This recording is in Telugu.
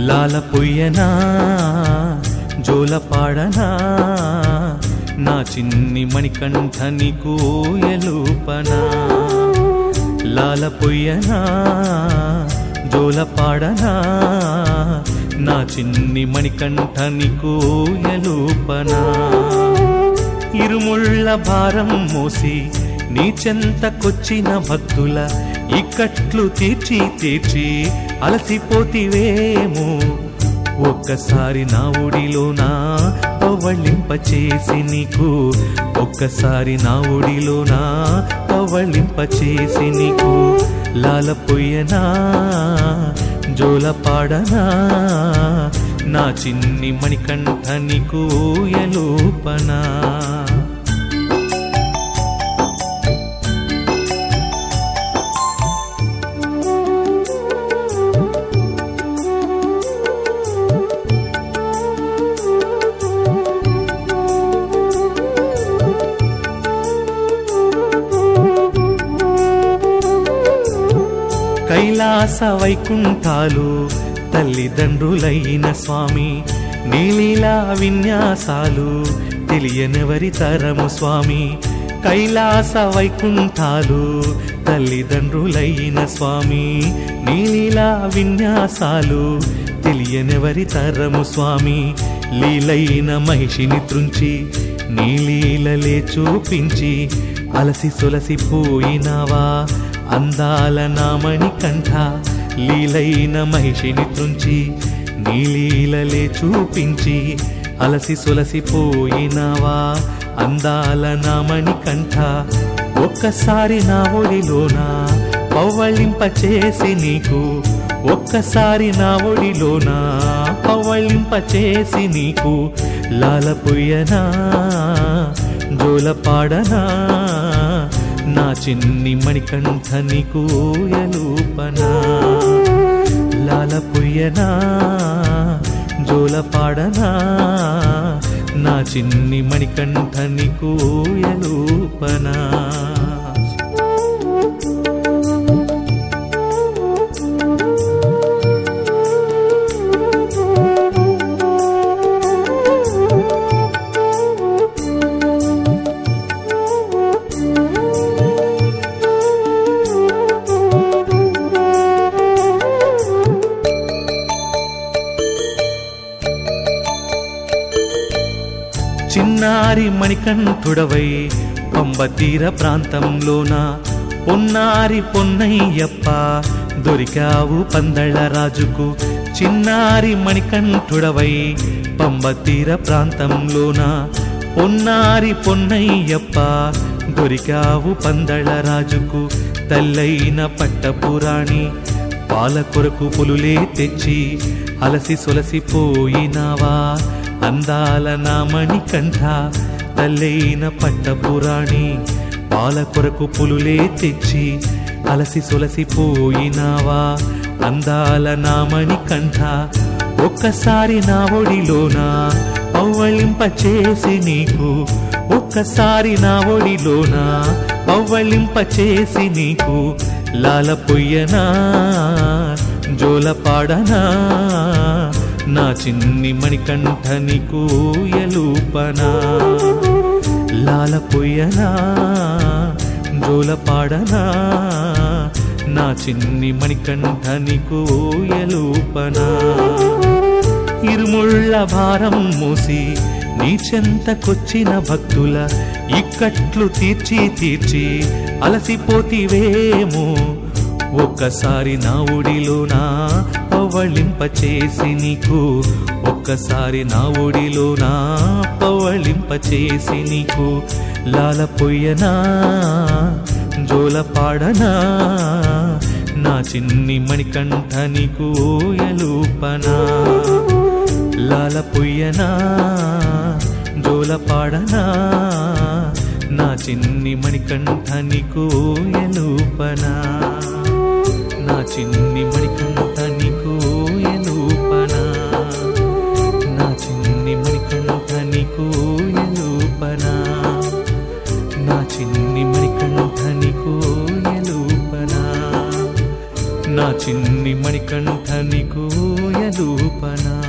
లాల పొయ్యనా జోల పాడనా నా చిన్ని మణికంఠ నీకు ఎలుపనా లాల పొయ్యనా జోల పాడనా నా చిన్ని మణికంఠ నీకు ఎలుపనా ఇరుముళ్ళ భారం మోసి నీ చెంతకొచ్చిన భక్తుల ఇక్కట్లు తీర్చి తీర్చి అలసిపోతివేమో ఒక్కసారి నా ఒడిలోనా పవళింపచేసి నీకు ఒక్కసారి నా ఒడిలోనా పవళింపచేసి నీకు లాలపోయనా జోల పాడనా నా చిన్ని మణికంఠ నీకు ఎలోపనా కైలాస వైకుంఠాలు తల్లిదండ్రులైన స్వామి నీలీలా విన్యాసాలు తెలియనివరి తరము స్వామి కైలాస వైకుంఠాలు తల్లిదండ్రులైన స్వామి నీలీలా విన్యాసాలు తెలియనివరి తరము స్వామి లీలైన మహిషిని త్రుంచి నీలీలలే చూపించి అలసి సొలసిపోయినావా అందాల నామణి కంఠ లీలైన మహిషిని త్రుంచి నీలీలలే చూపించి అలసి సొలసిపోయినావా అందాల నామణి కంఠ ఒక్కసారి నా ఒడిలోన పవ్వళింపచేసి నీకు ఒక్కసారి నా ఒడిలోన పవ్వళింపచేసి నీకు లాలపుయ్యనా జోల పాడనా నా చిన్ని మణికంఠ నీకు ఎలుపనా లాలపుయ్యనా జోల పాడనా నా చిన్ని మణికంఠ నీకు ఎలుపనా చిన్నారి మణికంఠుడవై పంబతీర ప్రాంతంలోన పొన్నారి పొన్నయ్యప్ప దొరికావు పందళ్ళ రాజుకు చిన్నారి మణికంఠుడవై పంబతీర ప్రాంతంలోన పొన్నారి పొన్నయ్యప్ప దొరికావు పందళ్ళ రాజుకు తల్లైన పట్టపురాణి పాల కొరకు పులులే తెచ్చి అలసి సొలసిపోయినావా అందాల నామణి కంఠ తల్లైన పట్టపురాణి పాల కొరకు పులులే తెచ్చి అలసి సొలసిపోయినావా అందాల నామణి కంఠ ఒక్కసారి నా ఒడిలోన పవ్వళింపచేసి నీకు ఒక్కసారి నా ఒడిలోన పవ్వళింపచేసి నీకు లాలపొయ్యనా జోల పాడనా నా చిన్ని మణికంఠ నీకు ఎలుపనా లాలపొయ్యనా జోల పాడనా నా చిన్ని మణికంఠ నీకు ఎలుపనా ఇరుముళ్ళ భారం మోసి నీ చెంతకొచ్చిన భక్తుల ఇక్కట్లు తీర్చి తీర్చి అలసిపోతివేమో ఒక్కసారి నా ఒడిలోనా పవళింపచేసి నీకు ఒక్కసారి నా ఒడిలోనా పవళింపచేసి నీకు లాలపొయ్యనా జోల పాడనా నా చిన్ని మణికంఠ నీకు ఎలుపనా లాలపొయ్యనా జోల పాడనా నా చిన్ని మణికంఠ నీకు ఎలుపనా నా చిన్ని మణికంఠ నీకు ఎలుపనా నా చిన్ని మణికంఠ నీకు ఎలుపనా నా చిన్ని మణికంఠ నీకు ఎలుపనా నా చిన్ని మణికంఠ నీకు ఉయ్యలూపనా